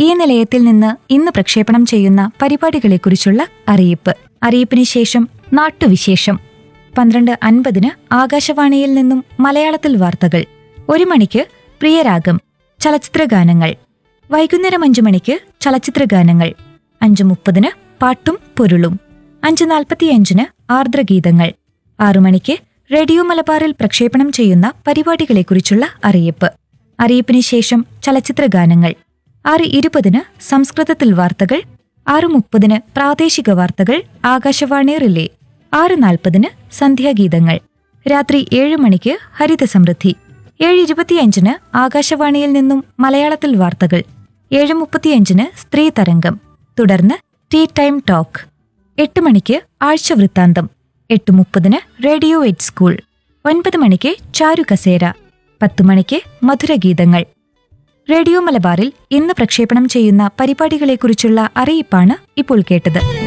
ഈ നിലയത്തിൽ നിന്ന് ഇന്ന് പ്രക്ഷേപണം ചെയ്യുന്ന പരിപാടികളെക്കുറിച്ചുള്ള അറിയിപ്പ് അറിയിപ്പിന് ശേഷം നാട്ടുവിശേഷം പന്ത്രണ്ട് അൻപതിന് ആകാശവാണിയിൽ നിന്നും മലയാളത്തിൽ വാർത്തകൾ ഒരു മണിക്ക് പ്രിയരാഗം ചലച്ചിത്രഗാനങ്ങൾ വൈകുന്നേരം അഞ്ചു മണിക്ക് ചലച്ചിത്രഗാനങ്ങൾ അഞ്ചു മുപ്പതിന് പാട്ടും പൊരുളും അഞ്ച് നാൽപ്പത്തിയഞ്ചിന് ആർദ്രഗീതങ്ങൾ ആറു മണിക്ക് റേഡിയോ മലബാറിൽ പ്രക്ഷേപണം ചെയ്യുന്ന പരിപാടികളെക്കുറിച്ചുള്ള അറിയിപ്പ് അറിയിപ്പിന് ശേഷം ചലച്ചിത്രഗാനങ്ങൾ ആറ് ഇരുപതിന് സംസ്കൃതത്തിൽ വാർത്തകൾ ആറ് മുപ്പതിന് പ്രാദേശിക വാർത്തകൾ ആകാശവാണി റിലേ ആറ് നാൽപ്പതിന് സന്ധ്യാഗീതങ്ങൾ രാത്രി ഏഴ് മണിക്ക് ഹരിത സമൃദ്ധി ഏഴ് ഇരുപത്തിയഞ്ചിന് ആകാശവാണിയിൽ നിന്നും മലയാളത്തിൽ വാർത്തകൾ ഏഴ് മുപ്പത്തിയഞ്ചിന് സ്ത്രീ തരംഗം തുടർന്ന് ടീ ടൈം ടോക്ക് എട്ട് മണിക്ക് ആഴ്ച വൃത്താന്തം എട്ട് മുപ്പതിന് റേഡിയോ എയ്റ്റ് സ്കൂൾ ഒൻപത് മണിക്ക് ചാരു കസേര പത്ത് മണിക്ക് മധുരഗീതങ്ങൾ റേഡിയോ മലബാറിൽ ഇന്ന് പ്രക്ഷേപണം ചെയ്യുന്ന പരിപാടികളെക്കുറിച്ചുള്ള അറിയിപ്പാണ് ഇപ്പോൾ കേട്ടത്